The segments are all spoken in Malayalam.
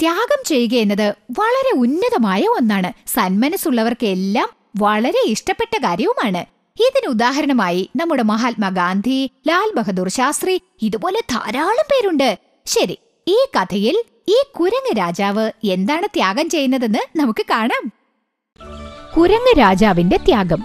ത്യാഗം ചെയ്യുക എന്നത് വളരെ ഉന്നതമായ ഒന്നാണ് സന്മനസ്സുള്ളവർക്കെല്ലാം വളരെ ഇഷ്ടപ്പെട്ട കാര്യവുമാണ് ഇതിന് ഉദാഹരണമായി നമ്മുടെ മഹാത്മാഗാന്ധി ലാൽ ബഹദൂർ ശാസ്ത്രി ഇതുപോലെ ധാരാളം പേരുണ്ട് ശരി ഈ കഥയിൽ ഈ കുരങ്ങ് രാജാവ് എന്താണ് ത്യാഗം ചെയ്യുന്നതെന്ന് നമുക്ക് കാണാം കുരങ്ങ് രാജാവിന്റെ ത്യാഗം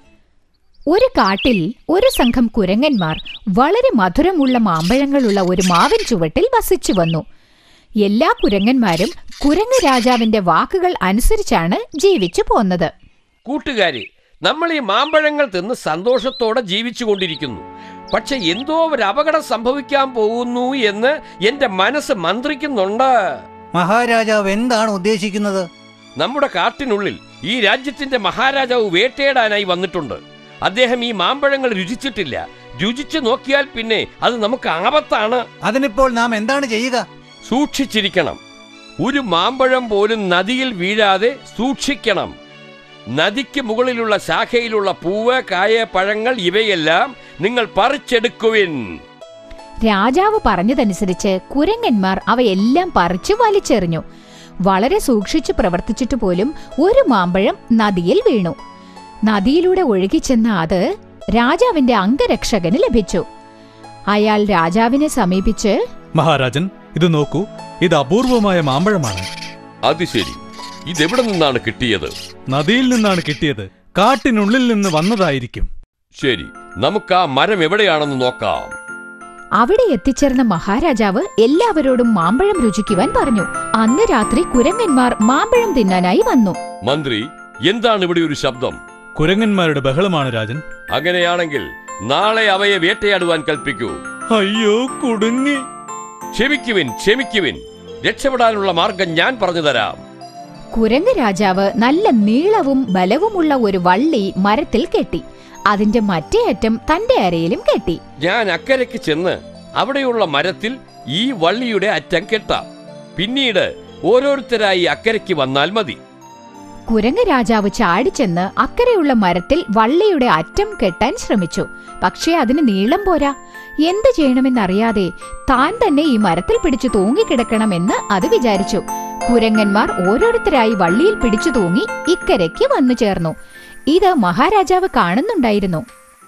ഒരു കാട്ടിൽ ഒരു സംഘം കുരങ്ങന്മാർ വളരെ മധുരമുള്ള മാമ്പഴങ്ങളുള്ള ഒരു മാവിൻ ചുവട്ടിൽ വസിച്ചു വന്നു എല്ലാ കുരങ്ങന്മാരും കുരങ്ങ് രാജാവിന്റെ വാക്കുകൾ അനുസരിച്ചാണ് ജീവിച്ചു പോന്നത് കൂട്ടുകാരെ നമ്മൾ ഈ മാമ്പഴങ്ങൾ തിന്ന് സന്തോഷത്തോടെ ജീവിച്ചു കൊണ്ടിരിക്കുന്നു പക്ഷെ എന്തോ ഒരു അപകടം സംഭവിക്കാൻ പോകുന്നു എന്ന് എന്റെ മനസ്സ് മന്ത്രിക്കുന്നുണ്ട് മഹാരാജാവ് എന്താണ് ഉദ്ദേശിക്കുന്നത് നമ്മുടെ കാട്ടിനുള്ളിൽ ഈ രാജ്യത്തിന്റെ മഹാരാജാവ് വേട്ടയിടാനായി വന്നിട്ടുണ്ട് അദ്ദേഹം ഈ മാമ്പഴങ്ങൾ രുചിച്ചിട്ടില്ല രുചിച്ചു നോക്കിയാൽ പിന്നെ അത് നമുക്ക് ആപത്താണ് അതിനിപ്പോൾ നാം എന്താണ് ചെയ്യുക സൂക്ഷിച്ചിരിക്കണം ഒരു മാമ്പഴം പോലും നദിയിൽ വീഴാതെ സൂക്ഷിക്കണം നദിക്ക് മുകളിലുള്ള ശാഖയിലുള്ള പൂവ് കായ പഴങ്ങൾ ഇവയെല്ലാം നിങ്ങൾ പറിച്ചെടുക്കുവിൻ രാജാവ് പറഞ്ഞതനുസരിച്ച് കുരങ്ങന്മാർ അവയെല്ലാം പറിച്ചു വലിച്ചെറിഞ്ഞു വളരെ സൂക്ഷിച്ചു പ്രവർത്തിച്ചിട്ട് പോലും ഒരു മാമ്പഴം നദിയിൽ വീണു നദിയിലൂടെ ഒഴുകിച്ചെന്ന അത് രാജാവിന്റെ അംഗരക്ഷകന് ലഭിച്ചു അയാൾ രാജാവിനെ സമീപിച്ച് മഹാരാജൻ ഇത് നോക്കൂ ഇത് അപൂർവമായ മാമ്പഴമാണ് അത് ശരി ഇതെവിടെ നിന്നാണ് കിട്ടിയത് നദിയിൽ നിന്നാണ് കിട്ടിയത് കാട്ടിനുള്ളിൽ നിന്ന് വന്നതായിരിക്കും ശരി നമുക്ക് ആ മരം എവിടെയാണെന്ന് നോക്കാം അവിടെ എത്തിച്ചേർന്ന മഹാരാജാവ് എല്ലാവരോടും മാമ്പഴം രുചിക്കുവാൻ പറഞ്ഞു അന്ന് രാത്രി കുരങ്ങന്മാർ മാമ്പഴം തിന്നാനായി വന്നു മന്ത്രി എന്താണ് ഇവിടെ ഒരു ശബ്ദം കുരങ്ങന്മാരുടെ ബഹളമാണ് രാജൻ അങ്ങനെയാണെങ്കിൽ നാളെ അവയെ വേട്ടയാടുവാൻ കൽപ്പിക്കൂ അയ്യോ കുടുങ്ങി ക്ഷമിക്കുവിൻ ക്ഷമിക്കുവിൻ രക്ഷപ്പെടാനുള്ള മാർഗം ഞാൻ പറഞ്ഞു തരാം കുരങ്ങ് രാജാവ് നല്ല നീളവും ബലവുമുള്ള ഒരു വള്ളി മരത്തിൽ കെട്ടി അതിന്റെ മറ്റേ അറ്റം തന്റെ അരയിലും കെട്ടി ഞാൻ അക്കരയ്ക്ക് ചെന്ന് അവിടെയുള്ള മരത്തിൽ ഈ വള്ളിയുടെ അറ്റം കെട്ടാം പിന്നീട് ഓരോരുത്തരായി അക്കരയ്ക്ക് വന്നാൽ മതി കുരങ്ങ് രാജാവ് ചാടിച്ചെന്ന് അക്കരെയുള്ള മരത്തിൽ വള്ളിയുടെ അറ്റം കെട്ടാൻ ശ്രമിച്ചു പക്ഷേ അതിന് നീളം പോരാ എന്ത് ചെയ്യണമെന്നറിയാതെ താൻ തന്നെ ഈ മരത്തിൽ പിടിച്ചു തൂങ്ങിക്കിടക്കണമെന്ന് അത് വിചാരിച്ചു കുരങ്ങന്മാർ ഓരോരുത്തരായി വള്ളിയിൽ പിടിച്ചു തൂങ്ങി ഇക്കരയ്ക്ക് വന്നു ചേർന്നു ഇത് മഹാരാജാവ് കാണുന്നുണ്ടായിരുന്നു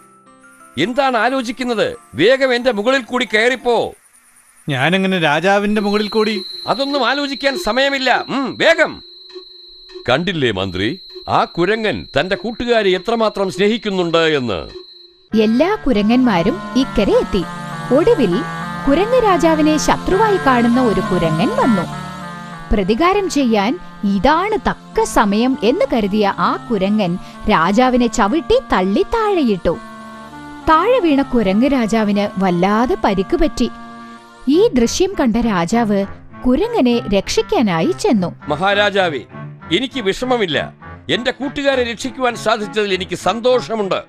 എന്താണ് ആലോചിക്കുന്നത് വേഗം എന്റെ മുകളിൽ കൂടി കയറിപ്പോ ഞാനെങ്ങനെ രാജാവിന്റെ മുകളിൽ കൂടി അതൊന്നും ആലോചിക്കാൻ സമയമില്ല ഉം, വേഗം കണ്ടില്ലേ മന്ത്രി ആ കുരങ്ങൻ തന്റെ കൂട്ടുകാരെ എത്രമാത്രം സ്നേഹിക്കുന്നുണ്ട് എന്ന് എല്ലാ കുരങ്ങന്മാരും ഇക്കരെ എത്തി ഒടുവിൽ കുരങ്ങ് രാജാവിനെ ശത്രുവായി കാണുന്ന ഒരു കുരങ്ങൻ വന്നു പ്രതികാരം ചെയ്യാൻ ഇതാണ് തക്ക സമയം എന്ന് കരുതിയ ആ കുരങ്ങൻ രാജാവിനെ ചവിട്ടി തള്ളി താഴെയിട്ടു താഴെ വീണ കുരങ്ങ് രാജാവിന് വല്ലാതെ പരിക്ക് പറ്റി ഈ ദൃശ്യം കണ്ട രാജാവ് കുരങ്ങനെ രക്ഷിക്കാനായി ചെന്നു മഹാരാജാവേ എനിക്ക് വിഷമമില്ല എന്റെ കൂട്ടുകാരെ രക്ഷിക്കുവാൻ സാധിച്ചതിൽ എനിക്ക് സന്തോഷമുണ്ട്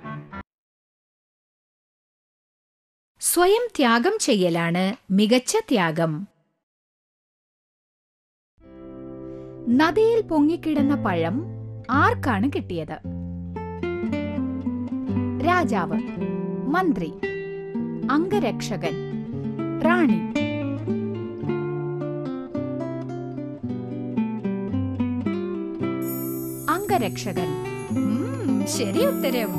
സ്വയം ത്യാഗം ചെയ്യലാണ് മികച്ച ത്യാഗം നദിയിൽ പൊങ്ങിക്കിടന്ന പഴം ആർക്കാണ് കിട്ടിയത് രാജാവ് മന്ത്രി അംഗരക്ഷകൻ റാണി അംഗരക്ഷകൻ ഉം, ശരി ഉത്തരം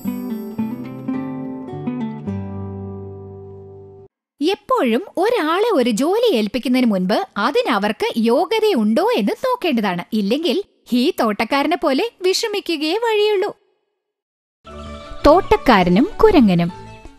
എപ്പോഴും ഒരാളെ ഒരു ജോലി ഏൽപ്പിക്കുന്നതിന് മുൻപ് അതിനവർക്ക് യോഗ്യതയുണ്ടോ എന്ന് നോക്കേണ്ടതാണ് ഇല്ലെങ്കിൽ ഈ തോട്ടക്കാരനെ പോലെ വിഷമിക്കുകയേ വഴിയുള്ളൂ തോട്ടക്കാരനും കുരങ്ങനും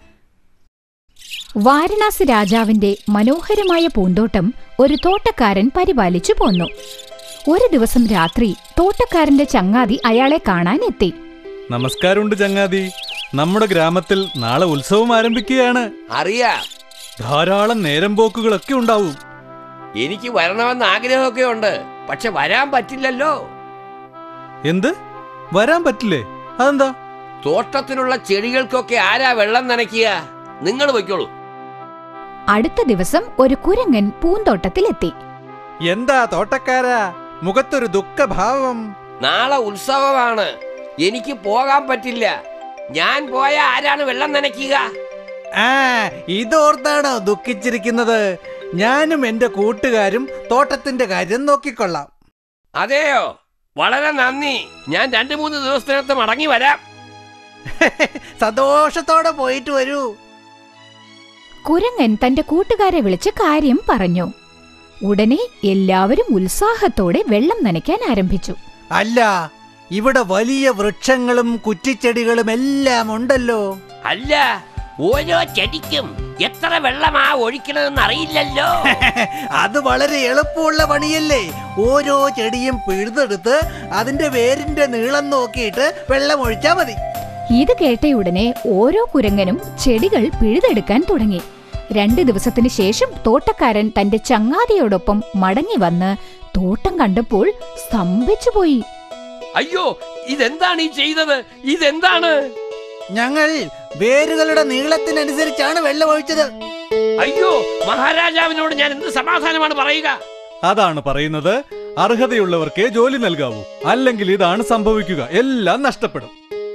വാരണാസി രാജാവിന്റെ മനോഹരമായ പൂന്തോട്ടം ഒരു തോട്ടക്കാരൻ പരിപാലിച്ചു പോന്നു ഒരു ദിവസം രാത്രി തോട്ടക്കാരന്റെ ചങ്ങാതി അയാളെ കാണാൻ എത്തി നമസ്കാരമുണ്ട് ചങ്ങാതി നമ്മുടെ ഗ്രാമത്തിൽ നാളെ ഉത്സവം ആരംഭിക്കുകയാണ് അറിയാം ധാരാളം നേരം പോക്കുകളൊക്കെ ഉണ്ടാവും എനിക്ക് വരണമെന്ന് ആഗ്രഹമൊക്കെ ഉണ്ട് പക്ഷെ വരാൻ പറ്റില്ലല്ലോ എന്ത് വരാൻ പറ്റില്ലേ അതെന്താ തോട്ടത്തിലുള്ള ചെടികൾക്കൊക്കെ ആരാ വെള്ളം നനയ്ക്കുക നിങ്ങൾ വയ്ക്കോളൂ അടുത്ത ദിവസം ഒരു കുരങ്ങൻ പൂന്തോട്ടത്തിലെത്തി എന്താ തോട്ടക്കാരാ മുഖത്തൊരു ദുഃഖഭാവം നാളെ ഉത്സവമാണ് എനിക്ക് പോകാൻ പറ്റില്ല ഞാൻ പോയ ആരാണ് വെള്ളം നനയ്ക്കുക ആ ഇതോർത്താണോ ദുഃഖിച്ചിരിക്കുന്നത് ഞാനും എന്റെ കൂട്ടുകാരും തോട്ടത്തിന്റെ കാര്യം നോക്കിക്കൊള്ളാം അതെയോ വളരെ നന്ദി ഞാൻ രണ്ടു മൂന്ന് ദിവസത്തിനകത്ത് മടങ്ങി വരാം സന്തോഷത്തോടെ പോയിട്ട് വരൂ കുരങ്ങൻ തന്റെ കൂട്ടുകാരെ വിളിച്ച് കാര്യം പറഞ്ഞു ഉടനെ എല്ലാവരും ഉത്സാഹത്തോടെ വെള്ളം നനയ്ക്കാൻ ആരംഭിച്ചു അല്ല ഇവിടെ വലിയ വൃക്ഷങ്ങളും കുറ്റിച്ചെടികളും എല്ലാം ഉണ്ടല്ലോ അല്ല ഓരോ ചെടിക്കും എത്ര വെള്ളമാ ഒഴിക്കണമെന്ന് അറിയില്ലല്ലോ അത് വളരെ എളുപ്പമുള്ള പണിയല്ലേ ഓരോ ചെടിയും പിഴുതെടുത്ത് അതിന്റെ വേരിന്റെ നീളം നോക്കിയിട്ട് വെള്ളം ഒഴിച്ചാ മതി ഇത് കേട്ടയുടനെ ഓരോ കുരങ്ങനും ചെടികൾ പിഴുതെടുക്കാൻ തുടങ്ങി രണ്ട് ദിവസത്തിന് ശേഷം തോട്ടക്കാരൻ തന്റെ ചങ്ങാതിയോടൊപ്പം മടങ്ങി വന്ന് തോട്ടം കണ്ടപ്പോൾ സ്തംഭിച്ചുപോയി അയ്യോ ഇതെന്താണ് ഈ ചെയ്തത് ഇതെന്താണ് ഞങ്ങൾ വേരുകളുടെ നീളത്തിനനുസരിച്ചാണ് വെള്ളം ഒഴിച്ചത് അയ്യോ മഹാരാജാവിനോട് ഞാൻ എന്ത് സമാധാനമാണ് പറയുക അതാണ് പറയുന്നത് അർഹതയുള്ളവർക്കേ ജോലി നൽകാവൂ അല്ലെങ്കിൽ ഇതാണ് സംഭവിക്കുക എല്ലാം നഷ്ടപ്പെടും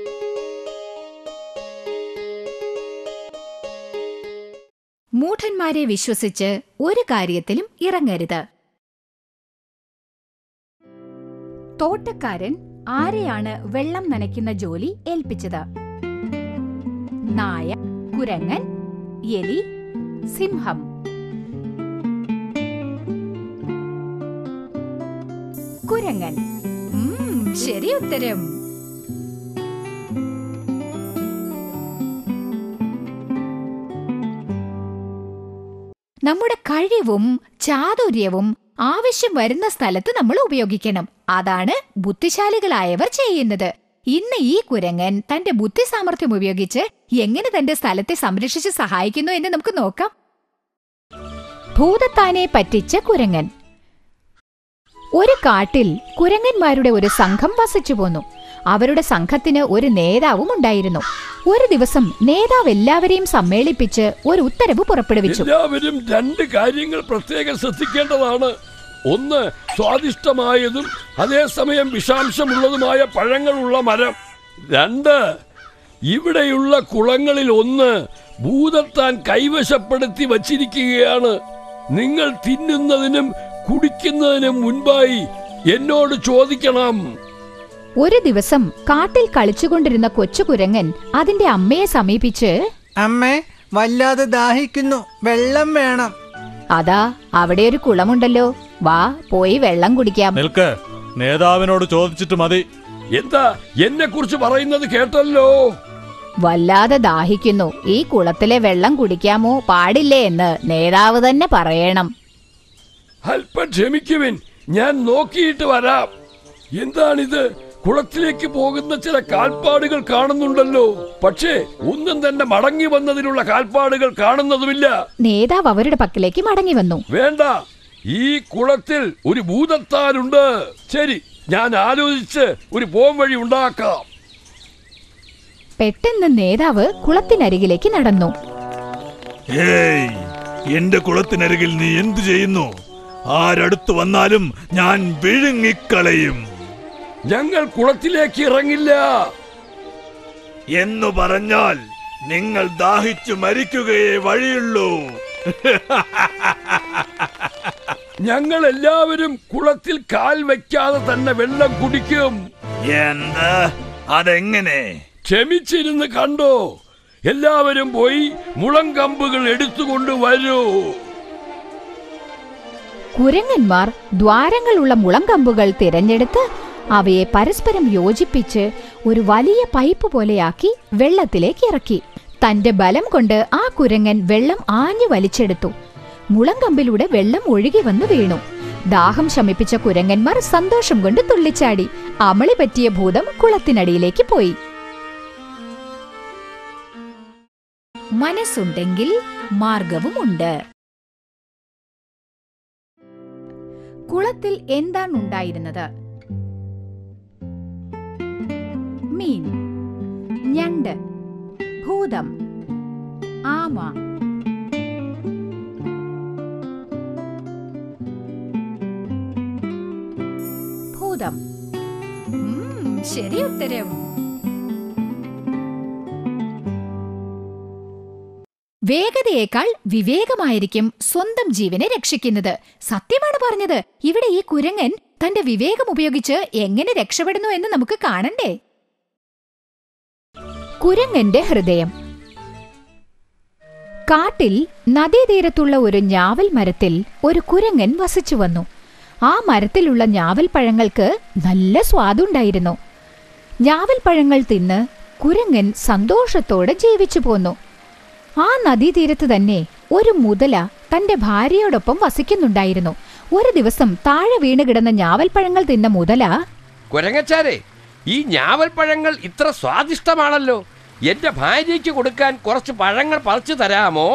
മൂഢന്മാരെ വിശ്വസിച്ച് ഒരു കാര്യത്തിലും ഇറങ്ങരുത് തോട്ടക്കാരൻ ആരെയാണ് വെള്ളം നനയ്ക്കുന്ന ജോലി ഏൽപ്പിച്ചത് നായ കുരങ്ങൻ എലി സിംഹം കുരങ്ങൻ ഉം, ശരി ഉത്തരം നമ്മുടെ കഴിവും ചാതുര്യവും ആവശ്യം വരുന്ന സ്ഥലത്ത് നമ്മൾ ഉപയോഗിക്കണം അതാണ് ബുദ്ധിശാലികളായവർ ചെയ്യുന്നത് ഇന്ന് ഈ കുരങ്ങൻ തന്റെ ബുദ്ധി സാമർഥ്യം ഉപയോഗിച്ച് എങ്ങനെ തന്റെ സ്ഥലത്തെ സംരക്ഷിച്ച് സഹായിക്കുന്നു എന്ന് നമുക്ക് നോക്കാം ഭൂതത്താനെ പറ്റിച്ച കുരങ്ങൻ ഒരു കാട്ടിൽ കുരങ്ങന്മാരുടെ ഒരു സംഘം വസിച്ചു പോന്നു അവരുടെ സംഘത്തിന് ഒരു നേതാവും ഉണ്ടായിരുന്നു ഒരു ദിവസം നേതാവ് എല്ലാവരെയും സമ്മേളിപ്പിച്ച് ഒരു ഉത്തരവ് പുറപ്പെടുവിച്ചു എല്ലാവരും രണ്ട് കാര്യങ്ങൾ പ്രത്യേകം ശ്രദ്ധിക്കേണ്ടതാണ് ഒന്ന് സ്വാദിഷ്ടമായതും അതേസമയം വിഷാംശമുള്ളതുമായ പഴങ്ങളുള്ള മരം രണ്ട് ഇവിടെയുള്ള കുളങ്ങളിൽ ഒന്ന് ഭൂതത്താൻ കൈവശപ്പെടുത്തി വച്ചിരിക്കുകയാണ് നിങ്ങൾ തിന്നുന്നതിനും കുടിക്കുന്നതിനും മുൻപായി എന്നോട് ചോദിക്കണം ഒരു ദിവസം കാട്ടിൽ കളിച്ചുകൊണ്ടിരുന്ന കൊച്ചുകുരങ്ങൻ അതിന്റെ അമ്മയെ സമീപിച്ച് അമ്മേ വല്ലാതെ ദാഹിക്കുന്നു വെള്ളം വേണം അതാ അവിടെ ഒരു കുളമുണ്ടല്ലോ വാ പോയി വെള്ളം കുടിക്കാം നിൽക്ക് നേതാവിനോട് ചോദിച്ചിട്ട് മതി എന്താ എന്നെ കുറിച്ച് പറയുന്നത് കേട്ടല്ലോ വല്ലാതെ ദാഹിക്കുന്നു ഈ കുളത്തിലെ വെള്ളം കുടിക്കാമോ പാടില്ലേ എന്ന് നേതാവ് തന്നെ പറയണം അല്പം ക്ഷമിക്കുവിൻ ഞാൻ നോക്കിയിട്ട് വരാം എന്താണിത് കുളത്തിലേക്ക് പോകുന്ന ചില കാൽപ്പാടുകൾ കാണുന്നുണ്ടല്ലോ പക്ഷേ ഒന്നും തന്നെ മടങ്ങി വന്നതിനുള്ള കാൽപ്പാടുകൾ കാണുന്നതുമില്ല നേതാവ് അവരുടെ പക്കലേക്ക് മടങ്ങി വന്നു വേണ്ട ഈ കുളത്തിൽ ഒരു ഭൂതത്താനുണ്ട് ശരി ഞാൻ ആലോചിച്ച് ഒരു പോം വഴി ഉണ്ടാക്കാം പെട്ടെന്ന് നേതാവ് കുളത്തിനരികിലേക്ക് നടന്നു ഏയ് എന്റെ കുളത്തിനരികിൽ നീ എന്തു ചെയ്യുന്നു ആരടുത്ത് വന്നാലും ഞാൻ വിഴുങ്ങിക്കളയും ഞങ്ങൾ കുളത്തിലേക്ക് ഇറങ്ങില്ല എന്നു പറഞ്ഞാൽ നിങ്ങൾ ദാഹിച്ചു മരിക്കുകയേ വഴിയുള്ളൂ ഞങ്ങൾ എല്ലാവരും കുളത്തിൽ കാൽ വെക്കാതെ തന്നെ വെള്ളം കുടിക്കും എന്ത് അതെങ്ങനെ ക്ഷമിച്ചിരുന്ന് കണ്ടോ എല്ലാവരും പോയി മുളങ്കമ്പുകൾ എടുത്തുകൊണ്ട് വരൂ കുരങ്ങന്മാർ ദ്വാരങ്ങളുള്ള മുളങ്കമ്പുകൾ തിരഞ്ഞെടുത്ത് അവയെ പരസ്പരം യോജിപ്പിച്ച് ഒരു വലിയ പൈപ്പ് പോലെയാക്കി വെള്ളത്തിലേക്ക് ഇറക്കി തന്റെ ബലം കൊണ്ട് ആ കുരങ്ങൻ വെള്ളം ആഞ്ഞു വലിച്ചെടുത്തു മുളങ്കമ്പിലൂടെ വെള്ളം ഒഴുകി വന്നു വീണു ദാഹം ശമിപ്പിച്ച കുരങ്ങന്മാർ സന്തോഷം കൊണ്ട് തുള്ളിച്ചാടി അമളി പറ്റിയ ഭൂതം കുളത്തിനടിയിലേക്ക് പോയി മനസ്സുണ്ടെങ്കിൽ മാർഗവുമുണ്ട് കുളത്തിൽ എന്താണ് ഉണ്ടായിരുന്നത് മീൻ ഞണ്ട് ഭൂതം ആമ ഭൂതം ഉം, ശരി ഉത്തരം വേഗതയേക്കാൾ വിവേകമായിരിക്കും സ്വന്തം ജീവനെ രക്ഷിക്കുന്നത് സത്യമാണ് പറഞ്ഞത് ഇവിടെ ഈ കുരങ്ങൻ തന്റെ വിവേകം ഉപയോഗിച്ച് എങ്ങനെ രക്ഷപ്പെടുന്നു എന്ന് നമുക്ക് കാണണ്ടേ കുരങ്ങന്റെ ഹൃദയം കാട്ടിൽ നദീതീരത്തുള്ള ഒരു ഞാവൽ മരത്തിൽ ഒരു കുരങ്ങൻ വസിച്ചു വന്നു ആ മരത്തിലുള്ള ഞാവൽ പഴങ്ങൾക്ക് നല്ല സ്വാദുണ്ടായിരുന്നു ഞാവൽ പഴങ്ങൾ തിന്ന് കുരങ്ങൻ സന്തോഷത്തോടെ ജീവിച്ചു പോന്നു ആ നദീതീരത്ത് തന്നെ ഒരു മുതല തന്റെ ഭാര്യയോടൊപ്പം വസിക്കുന്നുണ്ടായിരുന്നു ഒരു ദിവസം താഴെ വീണ് കിടന്ന ഞാവൽപ്പഴങ്ങൾ തിന്ന മുതല കുരങ്ങച്ചാരെ ഈ ഞാവൽപ്പഴങ്ങൾ ഇത്ര സ്വാദിഷ്ടമാണല്ലോ എന്റെ ഭാര്യയ്ക്ക് കൊടുക്കാൻ കുറച്ച് പഴങ്ങൾ പറിച്ചു തരാമോ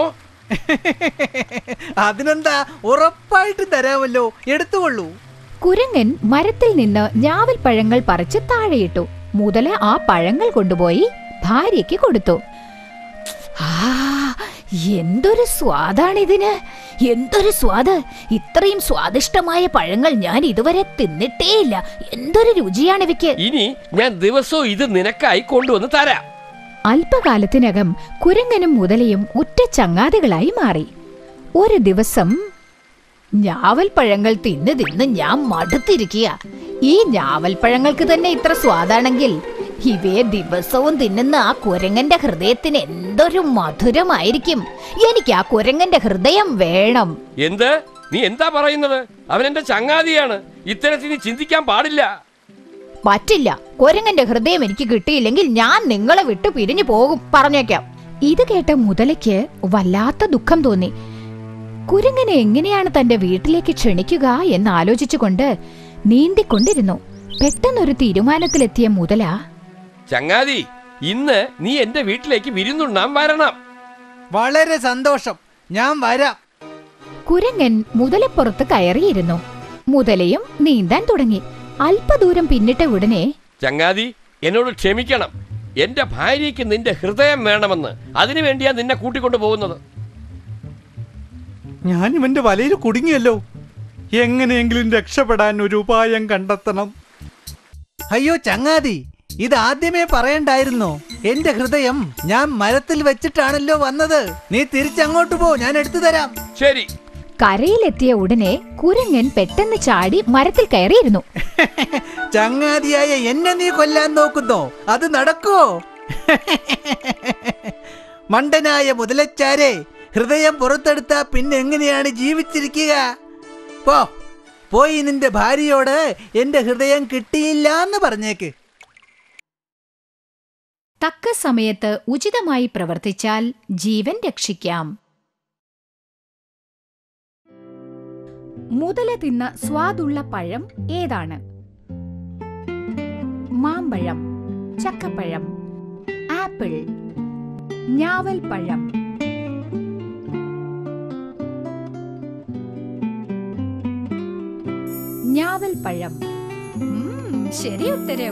അതിനെന്താ ഉറപ്പായിട്ട് തരാമല്ലോ എടുത്തുകൊള്ളൂ കുരങ്ങൻ മരത്തിൽ നിന്ന് ഞാവൽപ്പഴങ്ങൾ പറിച്ച് താഴെയിട്ടു മുതല ആ പഴങ്ങൾ കൊണ്ടുപോയി ഭാര്യയ്ക്ക് കൊടുത്തു ആ എന്തൊരു സ്വാദാണിതിന് എന്തൊരു സ്വാദ് ഇത്രയും സ്വാദിഷ്ടമായ പഴങ്ങൾ ഞാൻ ഇതുവരെ തിന്നിട്ടേയില്ല എന്തൊരു രുചിയാണിവയ്ക്ക് ഇനി ഞാൻ ദിവസവും ഇത് നിനക്കായി കൊണ്ടുവന്ന് തരാം അല്പകാലത്തിനകം കുരങ്ങനും മുതലയും ഉറ്റ ചങ്ങാതികളായി മാറി ഒരു ദിവസം ഞാവൽപ്പഴങ്ങൾ തിന്ന് തിന്ന് ഞാൻ മടുത്തിരിക്കുക ഈ ഞാവൽപ്പഴങ്ങൾക്ക് തന്നെ ഇത്ര സ്വാദാണെങ്കിൽ ഇവയെ ദിവസവും തിന്നുന്ന ആ കുരങ്ങന്റെ ഹൃദയത്തിന് എന്തൊരു മധുരമായിരിക്കും എനിക്ക് ആ കുരങ്ങന്റെ ഹൃദയം വേണം എന്ത് നീ എന്താ പറയുന്നത് അവൻ എന്റെ ചങ്ങാതിയാണ് ഇത്തരത്തിൽ നീ ചിന്തിക്കാൻ പാടില്ല പറ്റില്ല കുരങ്ങന്റെ ഹൃദയം എനിക്ക് കിട്ടിയില്ലെങ്കിൽ ഞാൻ നിങ്ങളെ വിട്ടു പിരിഞ്ഞു പോകും പറഞ്ഞേക്കാം ഇത് കേട്ട മുതലയ്ക്ക് വല്ലാത്ത ദുഃഖം തോന്നി കുരങ്ങനെ എങ്ങനെയാണ് തന്റെ വീട്ടിലേക്ക് ക്ഷണിക്കുക എന്ന് ആലോചിച്ചുകൊണ്ട് നീന്തിക്കൊണ്ടിരുന്നു പെട്ടെന്നൊരു തീരുമാനത്തിലെത്തിയ മുതല ചങ്ങാതി ഇന്ന് നീ എന്റെ വീട്ടിലേക്ക് വിരുന്നുണ്ണാൻ വരണം വളരെ സന്തോഷം ഞാൻ വരാം കുരങ്ങൻ മുതലപ്പുറത്ത് കയറിയിരുന്നു മുതലയും നീന്താൻ തുടങ്ങി അല്പദൂരം പിന്നിട്ട ഉടനെ ചങ്ങാതി എന്നോട് ക്ഷമിക്കണം എന്റെ ഭാര്യയ്ക്ക് നിന്റെ ഹൃദയം വേണമെന്ന് അതിനു വേണ്ടിയാ നിന്നെ കൂട്ടിക്കൊണ്ടു പോകുന്നത് ഞാൻ ഇവന്റെ വലയിൽ കുടുങ്ങിയല്ലോ എങ്ങനെയെങ്കിലും രക്ഷപ്പെടാൻ ഒരു ഉപായം കണ്ടെത്തണം അയ്യോ ചങ്ങാതി ഇത് ആദ്യമേ പറയണ്ടായിരുന്നോ എന്റെ ഹൃദയം ഞാൻ മരത്തിൽ വെച്ചിട്ടാണല്ലോ വന്നത് നീ തിരിച്ചങ്ങോട്ട് പോ ഞാൻ എടുത്തു തരാം ശരി കരയിലെത്തിയ ഉടനെ കുരങ്ങൻ പെട്ടെന്ന് ചാടി മരത്തിൽ കയറിയിരുന്നു ചങ്ങാതിയായ എന്നെ നീ കൊല്ലാൻ നോക്കുന്നോ അത് നടക്കോ മണ്ടനായ മുതലച്ചാരെ ഹൃദയം പുറത്തെടുത്താ പിന്നെ എങ്ങനെയാണ് ജീവിച്ചിരിക്കുക പോ പോയി നിന്റെ ഭാര്യയോട് എന്റെ ഹൃദയം കിട്ടിയില്ല എന്ന് പറഞ്ഞേക്ക് തക്ക സമയത്ത് ഉചിതമായി പ്രവർത്തിച്ചാൽ ജീവൻ രക്ഷിക്കാം മുതല തിന്ന സ്വാദുള്ള പഴം ഏതാണ് മാമ്പഴം ചക്കപ്പഴം ആപ്പിൾ ഞാവൽ പഴം ഞാവൽ പഴം ഉം, ശരി ഉത്തരം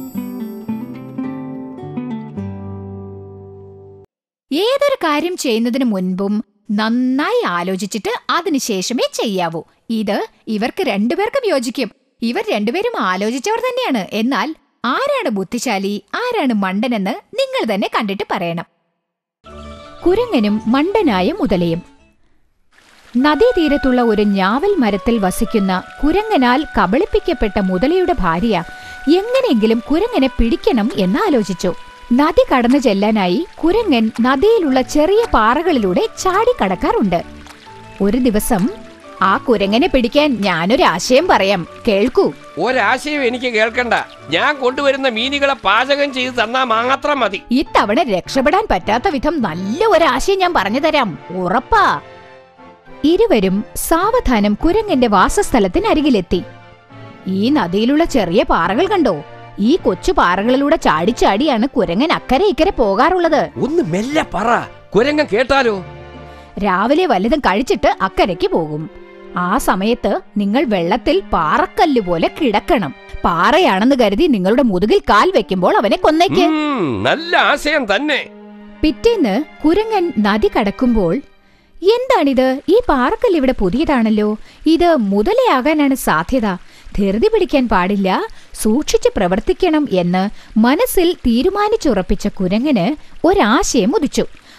ഏതൊരു കാര്യം ചെയ്യുന്നതിന് മുൻപും നന്നായി ആലോചിച്ചിട്ട് അതിനുശേഷമേ ചെയ്യാവൂ ഇത് ഇവർക്ക് രണ്ടുപേർക്കും യോജിക്കും ഇവർ രണ്ടുപേരും ആലോചിച്ചവർ തന്നെയാണ് എന്നാൽ ആരാണ് ബുദ്ധിശാലി ആരാണ് മണ്ടനെന്ന് നിങ്ങൾ തന്നെ കണ്ടിട്ട് പറയണം കുരങ്ങനും മണ്ടനായ മുതലയും നദീതീരത്തുള്ള ഒരു ഞാവൽ മരത്തിൽ വസിക്കുന്ന കുരങ്ങനാൽ കബളിപ്പിക്കപ്പെട്ട മുതലയുടെ ഭാര്യ എങ്ങനെയെങ്കിലും കുരങ്ങനെ പിടിക്കണം എന്ന് ആലോചിച്ചു നദി കടന്നു ചെല്ലാനായി കുരങ്ങൻ നദിയിലുള്ള ചെറിയ പാറകളിലൂടെ ചാടിക്കടക്കാറുണ്ട് ഒരു ദിവസം ആ കുരങ്ങനെ പിടിക്കാൻ ഞാനൊരു ആശയം പറയാം കേൾക്കൂ ഒരാശയം എനിക്ക് കേൾക്കണ്ട ഞാൻ കൊണ്ടുവരുന്ന മീനുകളെ പാചകം ചെയ്ത് തന്നാ മാത്രം മതി ഇത്തവണ രക്ഷപ്പെടാൻ പറ്റാത്ത വിധം നല്ല ഒരാശയം ഞാൻ പറഞ്ഞു തരാം ഉറപ്പാ ഇരുവരും സാവധാനം കുരങ്ങന്റെ വാസസ്ഥലത്തിനരികിലെത്തി ഈ നദിയിലുള്ള ചെറിയ പാറകൾ കണ്ടോ ഈ കൊച്ചു പാറകളിലൂടെ ചാടിച്ചാടിയാണ് കുരങ്ങൻ അക്കരെ ഇക്കരെ പോകാറുള്ളത് ഒന്ന് മെല്ലെ പറ കുരങ്ങൻ കേട്ടാലോ രാവിലെ വല്ലതും കഴിച്ചിട്ട് അക്കരയ്ക്ക് പോകും ആ സമയത്ത് നിങ്ങൾ വെള്ളത്തിൽ പാറക്കല്ല് പോലെ കിടക്കണം പാറയാണെന്ന് കരുതി നിങ്ങളുടെ മുതുകിൽ കാൽ വെക്കുമ്പോൾ അവനെ കൊന്നേക്ക് ഉം, നല്ല ആശയം തന്നെ പിറ്റേന്ന് കുരങ്ങൻ നദി കടക്കുമ്പോൾ എന്താണിത് ഈ പാറക്കല്ല് ഇവിടെ പുതിയതാണല്ലോ ഇത് മുതലയാകാനാണ് സാധ്യത ധൃതി പിടിക്കാൻ പാടില്ല സൂക്ഷിച്ച് പ്രവർത്തിക്കണം എന്ന് മനസ്സിൽ തീരുമാനിച്ചുറപ്പിച്ച കുരങ്ങന് ഒരാശയം ഉദിച്ചു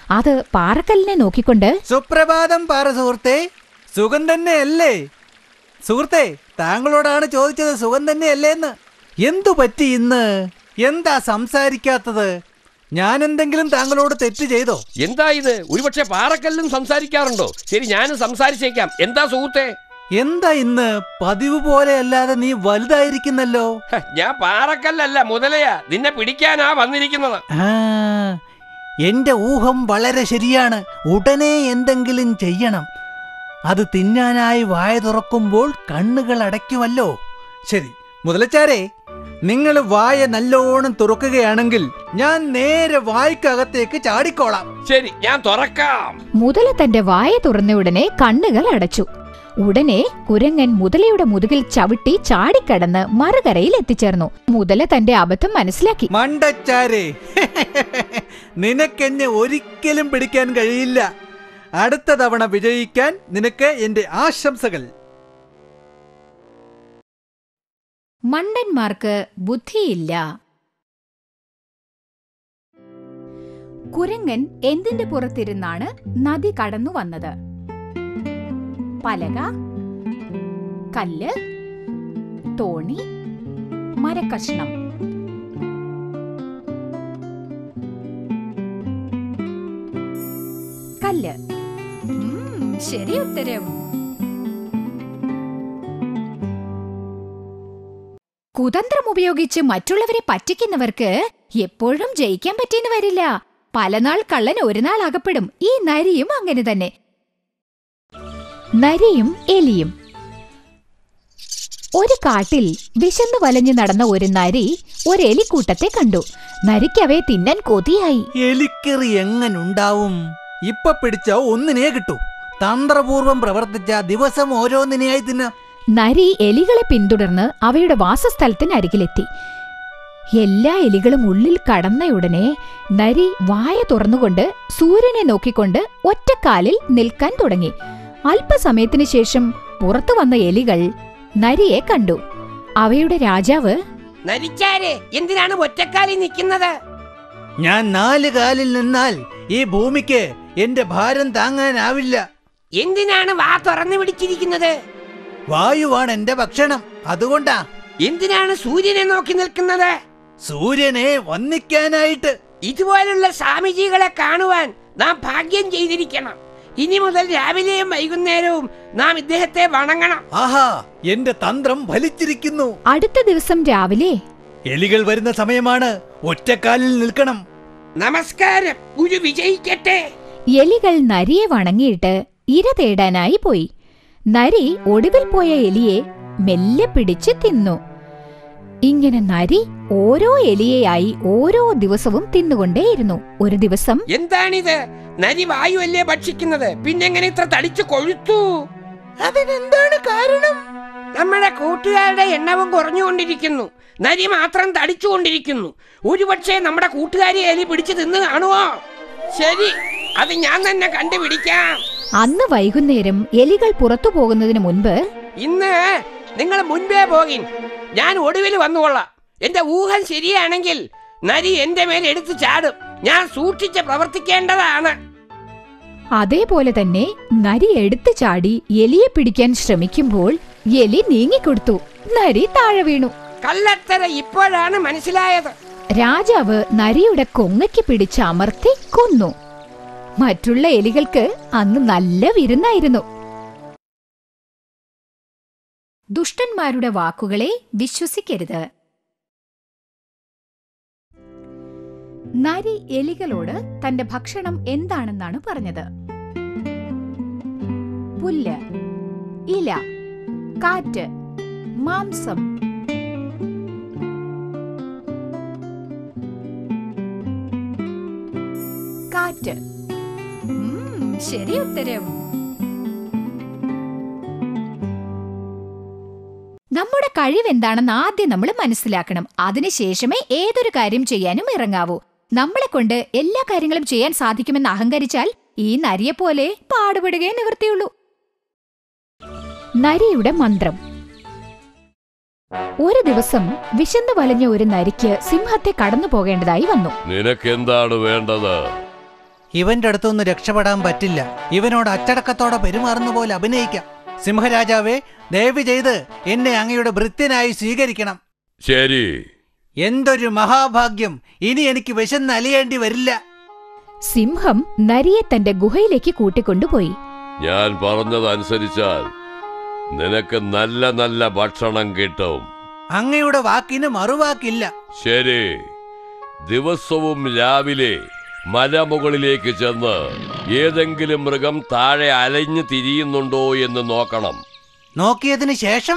അത് പാറക്കല്ലിനെ നോക്കിക്കൊണ്ട് സുപ്രഭാതം പാറ സുഹൃത്തെ സുഖം തന്നെയല്ലേ സുഹൃത്തെ താങ്കളോടാണ് ചോദിച്ചത് സുഖം തന്നെയല്ലേന്ന് എന്തു പറ്റി ഇന്ന് എന്താ സംസാരിക്കാത്തത് ഞാൻ എന്തെങ്കിലും താങ്കളോട് തെറ്റ് ചെയ്തോ എന്താ ഇത് ഒരുപക്ഷെ പാറക്കല്ലും സംസാരിക്കാറുണ്ടോ ശരി ഞാനും സംസാരിച്ചേക്കാം എന്താ സുഹൃത്തെ എന്താ ഇന്ന് പതിവ് പോലെ അല്ലാതെ നീ വലുതായിരിക്കുന്നല്ലോ ഹ, ഞാൻ പാറക്കല്ലല്ല മുതലയാ നിന്നെ പിടിക്കാനാ വന്നിരിക്കുന്നത് ആ എന്റെ ഊഹം വളരെ ശരിയാണ് ഉടനെ എന്തെങ്കിലും ചെയ്യണം അത് തിന്നാനായി വായ തുറക്കുമ്പോൾ കണ്ണുകൾ അടയ്ക്കുമല്ലോ ശരി മുതലച്ചാരെ നിങ്ങൾ വായ നല്ലോണം തുറക്കുകയാണെങ്കിൽ ഞാൻ നേരെ വായ്ക്കകത്തേക്ക് ചാടിക്കോളാം ശരി ഞാൻ തുറക്കാം മുതല തന്റെ വായ തുറന്ന ഉടനെ കണ്ണുകൾ അടച്ചു ഉടനെ കുരങ്ങൻ മുതലയുടെ മുതുകിൽ ചവിട്ടി ചാടിക്കടന്ന് മറുകരയിൽ എത്തിച്ചേർന്നു മുതല തന്റെ അബദ്ധം മനസ്സിലാക്കി മണ്ടച്ചാരെ നിനക്കെന്നെ ഒരിക്കലും പിടിക്കാൻ കഴിയില്ല അടുത്ത തവണ വിജയിക്കാൻ നിനക്ക് എന്റെ ആശംസകൾ മണ്ടന്മാർക്ക് ബുദ്ധിയില്ല കുരങ്ങൻ എന്തിന്റെ പുറത്തിരുന്നാണ് നദി കടന്നു വന്നത് പലക കല്ല് തോണി മരക്കഷ്ണം കല്ല് ഉം, ശരി ഉത്തരം കുതന്ത്രം ഉപയോഗിച്ച് മറ്റുള്ളവരെ പറ്റിക്കുന്നവർക്ക് എപ്പോഴും ജയിക്കാൻ പറ്റിയെന്ന് വരില്ല പലനാൾ കള്ളൻ ഒരു നാൾ അകപ്പെടും ഈ നരിയും അങ്ങനെ തന്നെ നരിയും എലിയും ഒരു കാട്ടിൽ വിശന്നു വലഞ്ഞു നടന്ന ഒരു നരി ഒരു എലിക്കൂട്ടത്തെ കണ്ടു നരിക്കവയെ തിന്നാൻ കൊതിയായി എലിക്കറി എങ്ങനുണ്ടാവും ഇപ്പൊ പിടിച്ച ഒന്നിനേ കിട്ടൂ തന്ത്രപൂർവം പ്രവർത്തിച്ച ദിവസം ഓരോന്നിനെയായി തിന്നാം നരി എലികളെ പിന്തുടർന്ന് അവയുടെ വാസസ്ഥലത്തിന് അരികിലെത്തി എല്ലാ എലികളും ഉള്ളിൽ കടന്നയുടനെ നരി വായ തുറന്നുകൊണ്ട് സൂര്യനെ നോക്കിക്കൊണ്ട് ഒറ്റക്കാലിൽ നിൽക്കാൻ തുടങ്ങി അല്പസമയത്തിനു ശേഷം പുറത്തു വന്ന എലികൾ നരിയെ കണ്ടു അവയുടെ രാജാവ് നരിച്ചാരെ എന്തിനാണ് ഒറ്റക്കാലിൽ നിൽക്കുന്നത് ഞാൻ നാല് കാലിൽ നിന്നാൽ ഈ ഭൂമിക്ക് എന്റെ ഭാരം താങ്ങാനാവില്ല എന്തിനാണ് വാ തുറന്നു പിടിച്ചിരിക്കുന്നത് വായുവാണ് എന്റെ ഭക്ഷണം അതുകൊണ്ടാ എന്തിനാണ് സൂര്യനെ നോക്കി നിൽക്കുന്നത് സൂര്യനെ വന്നിക്കാനായിട്ട് ഇതുപോലുള്ള സ്വാമിജികളെ കാണുവാൻ നാം ഭാഗ്യം ചെയ്തിരിക്കണം ഇനി മുതൽ രാവിലെയും വൈകുന്നേരവും നാം ഇദ്ദേഹത്തെ വണങ്ങണം ആഹാ എന്റെ തന്ത്രം ഫലിച്ചിരിക്കുന്നു അടുത്ത ദിവസം രാവിലെ എലികൾ വരുന്ന സമയമാണ് ഒറ്റക്കാലിൽ നിൽക്കണം നമസ്കാരം ഗുരു വിജയിക്കട്ടെ എലികൾ നരിയെ വണങ്ങിയിട്ട് ഇര തേടാനായി പോയി നരി ഒടുവിൽ പോയ എലിയെ മെല്ലെ പിടിച്ച് തിന്നു ഇങ്ങനെ നരി ഓരോ എലിയെയായി ഓരോ ദിവസവും തിന്നുകൊണ്ടേയിരുന്നു ഒരു ദിവസം എന്താണിത് നരി വായുവല്ലേ ഭക്ഷിക്കുന്നത് പിന്നെങ്ങനെ ഇത്ര തടിച്ചു കൊഴുത്തു അതിനെന്താണ് കാരണം നമ്മുടെ കൂട്ടുകാരുടെ എണ്ണവും കുറഞ്ഞുകൊണ്ടിരിക്കുന്നു നരി മാത്രം തടിച്ചുകൊണ്ടിരിക്കുന്നു ഒരുപക്ഷെ നമ്മുടെ കൂട്ടുകാരി എലി പിടിച്ചു തിന്ന് കാണുമോ ശരി അത് ഞാൻ തന്നെ കണ്ടുപിടിക്കാം അന്ന് വൈകുന്നേരം എലികൾ പുറത്തു പോകുന്നതിന് മുൻപ് ഇന്ന് നിങ്ങൾ മുൻപേ പോകിൻ ഞാൻ ഒടുവിൽ വന്നുകൊള്ളാം എന്റെ ഊഹം ശരിയാണെങ്കിൽ നരി എന്റെ മേൽ എടുത്തു ചാടും ഞാൻ സൂക്ഷിച്ച് പ്രവർത്തിക്കേണ്ടതാണ് അതേപോലെ തന്നെ നരി എടുത്തു ചാടി എലിയെ പിടിക്കാൻ ശ്രമിക്കുമ്പോൾ എലി നീങ്ങിക്കൊടുത്തു നരി താഴെ വീണു കള്ളത്തര ഇപ്പോഴാണ് മനസ്സിലായത് രാജാവ് നരിയുടെ കൊങ്ങയ്ക്ക് പിടിച്ച് അമർത്തി കൊന്നു മറ്റുള്ള എലികൾക്ക് അന്ന് നല്ല വിരുന്നായിരുന്നു ദുഷ്ടന്മാരുടെ വാക്കുകളെ വിശ്വസിക്കരുത് നരി എലികളോട് തന്റെ ഭക്ഷണം എന്താണെന്നാണ് പറഞ്ഞത് പുല്ല് ഇല കാറ്റ് മാംസം കാറ്റ് ഉം, ശരി ഉത്തരം നമ്മുടെ കഴിവ് എന്താണെന്ന് ആദ്യം നമ്മൾ മനസ്സിലാക്കണം അതിനുശേഷമേ ഏതൊരു കാര്യം ചെയ്യാനും ഇറങ്ങാവൂ നമ്മളെ കൊണ്ട് എല്ലാ കാര്യങ്ങളും ചെയ്യാൻ സാധിക്കുമെന്ന് അഹങ്കരിച്ചാൽ ഈ നരിയെ പോലെ പാടുപെടുകയെ നിവൃത്തിയുള്ളൂ നരിയുടെ മന്ത്രം ഒരു ദിവസം വിശന്നു വലഞ്ഞ ഒരു നരിക്ക് സിംഹത്തെ കടന്നു പോകേണ്ടതായി വന്നു നിനക്കെന്താണ് വേണ്ടത് ഇവന്റെ അടുത്തൊന്നും രക്ഷപ്പെടാൻ പറ്റില്ല ഇവനോട് അച്ചടക്കത്തോടെ പെരുമാറുന്ന പോലെ അഭിനയിക്കാം സിംഹരാജാവേ ദയവ് ചെയ്ത് എന്നെ അങ്ങയുടെ ഭൃത്യനായി സ്വീകരിക്കണം ശരി എന്തൊരു മഹാഭാഗ്യം ഇനി എനിക്ക് വിശന്ന് അലിയേണ്ടി വരില്ല സിംഹം നരിയെ തന്റെ ഗുഹയിലേക്ക് കൂട്ടിക്കൊണ്ടുപോയി ഞാൻ പറഞ്ഞതനുസരിച്ചാൽ നിനക്ക് നല്ല നല്ല ഭക്ഷണം കിട്ടും അങ്ങയുടെ വാക്കിന് മറുവാക്കില്ല ശരി ദിവസവും രാവിലെ മലമുകളിലേക്ക് ചെന്ന് ഏതെങ്കിലും മൃഗം താഴെ അലഞ്ഞു തിരിയുന്നുണ്ടോ എന്ന് നോക്കണം നോക്കിയതിന് ശേഷം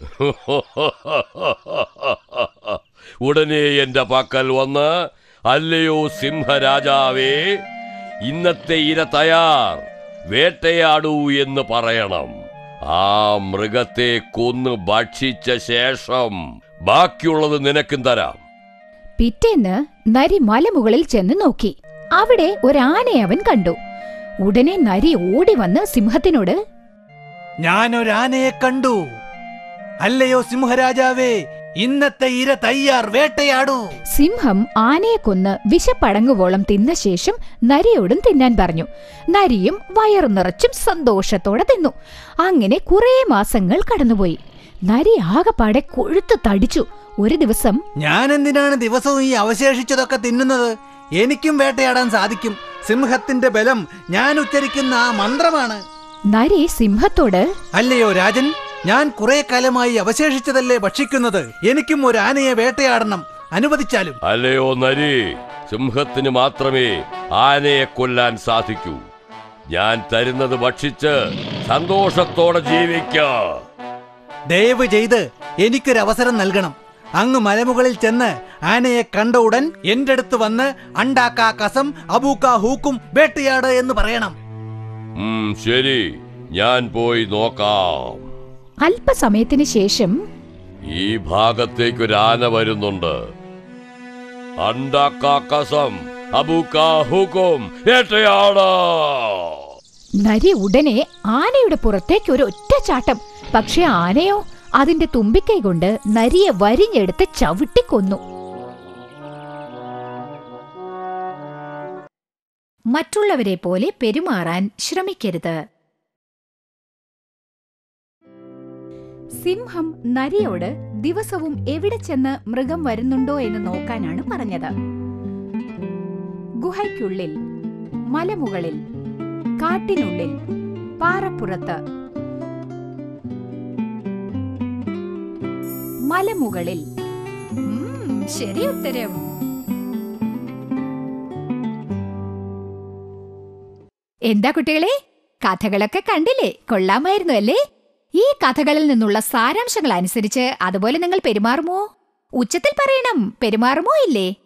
ഉടനെ എന്റെ പക്കൽ വന്ന് അല്ലയോ സിംഹരാജാവേ ഇന്നത്തെ ഇര തയ്യാർ വേട്ടയാടൂ എന്ന് പറയണം ആ മൃഗത്തെ കൊന്നു ഭക്ഷിച്ച ശേഷം ബാക്കിയുള്ളത് നിനക്കും തരാം പിറ്റേന്ന് നരി മലമുകളിൽ ചെന്ന് നോക്കി അവിടെ ഒരാനയെ അവൻ കണ്ടു ഉടനെ നരി ഓടി വന്ന് സിംഹത്തിനോട് ഞാനൊരാനയെ കണ്ടു അല്ലയോ സിംഹരാജാവേ ഇന്നത്തെ ഇര തയ്യാർ വേട്ടയാടൂ സിംഹം ആനയെ കൊന്ന് വിശപ്പടങ്ങുവോളം തിന്ന ശേഷം നരിയോടും തിന്നാൻ പറഞ്ഞു നരിയും വയറു നിറച്ചും സന്തോഷത്തോടെ തിന്നു അങ്ങനെ കുറേ മാസങ്ങൾ കടന്നുപോയി നരി ആകെപ്പാടെ കൊഴുത്തു തടിച്ചു ഒരു ദിവസം ഞാൻ എന്തിനാണ് ദിവസവും ഈ അവശേഷിച്ചതൊക്കെ തിന്നുന്നത് എനിക്കും വേട്ടയാടാൻ സാധിക്കും സിംഹത്തിന്റെ ബലം ഞാൻ ഉച്ചരിക്കുന്ന ആ മന്ത്രമാണ് നരി സിംഹത്തോട് അല്ലയോ രാജൻ ഞാൻ കുറെ കാലമായി അവശേഷിച്ചതല്ലേ ഭക്ഷിക്കുന്നത് എനിക്കും ഒരു ആനയെ വേട്ടയാടണം അനുവദിച്ചാലും അല്ലയോ നരി സിംഹത്തിന് മാത്രമേ ആനയെ കൊല്ലാൻ സാധിക്കൂ ഞാൻ തരുന്നത് ഭക്ഷിച്ച് സന്തോഷത്തോടെ ജീവിക്ക ദയവ് ചെയ്ത് എനിക്കൊരു അവസരം നൽകണം അങ്ങ് മലമുകളിൽ ചെന്ന് ആനയെ കണ്ട ഉടൻ എന്റെ അടുത്ത് വന്ന് അണ്ടാക്കാ കസം അബൂക്കാ ഹൂക്കും വേട്ടയാട് എന്ന് പറയണം ഉം, ശരി ഞാൻ പോയി നോക്കാം അല്പസമയത്തിന് ശേഷം ഈ ഭാഗത്തേക്ക് ഒരു ആന വരുന്നുണ്ട് അണ്ടാക്കാക്കസം അബുക്കാഹുക്കും വേട്ടയാടാ നരി ഉടനെ ആനയുടെ പുറത്തേക്ക് ഒരു ഒറ്റ ചാട്ടം പക്ഷെ ആനയോ അതിന്റെ തുമ്പിക്കൈ കൊണ്ട് നരിയെ വരിഞ്ഞെടുത്ത് ചവിട്ടിക്കൊന്നു മറ്റുള്ളവരെ പോലെ പെരുമാറാൻ ശ്രമിക്കരുത് സിംഹം നരിയോട് ദിവസവും എവിടെ ചെന്ന് മൃഗം വരുന്നുണ്ടോ എന്ന് നോക്കാനാണ് പറഞ്ഞത് ഗുഹയ്ക്കുള്ളിൽ മലമുകളിൽ കാട്ടിനുള്ളിൽ പാറപ്പുറത്ത് മലമുകളിൽ ഉം, ശരി ഉത്തരം എന്താ കുട്ടികളെ കഥകളൊക്കെ കണ്ടില്ലേ കൊള്ളാമായിരുന്നു അല്ലേ ഈ കഥകളിൽ നിന്നുള്ള സാരാംശങ്ങൾ അനുസരിച്ച് അതുപോലെ നിങ്ങൾ പെരുമാറുമോ ഉച്ചത്തിൽ പറയണം പെരുമാറുമോ ഇല്ലേ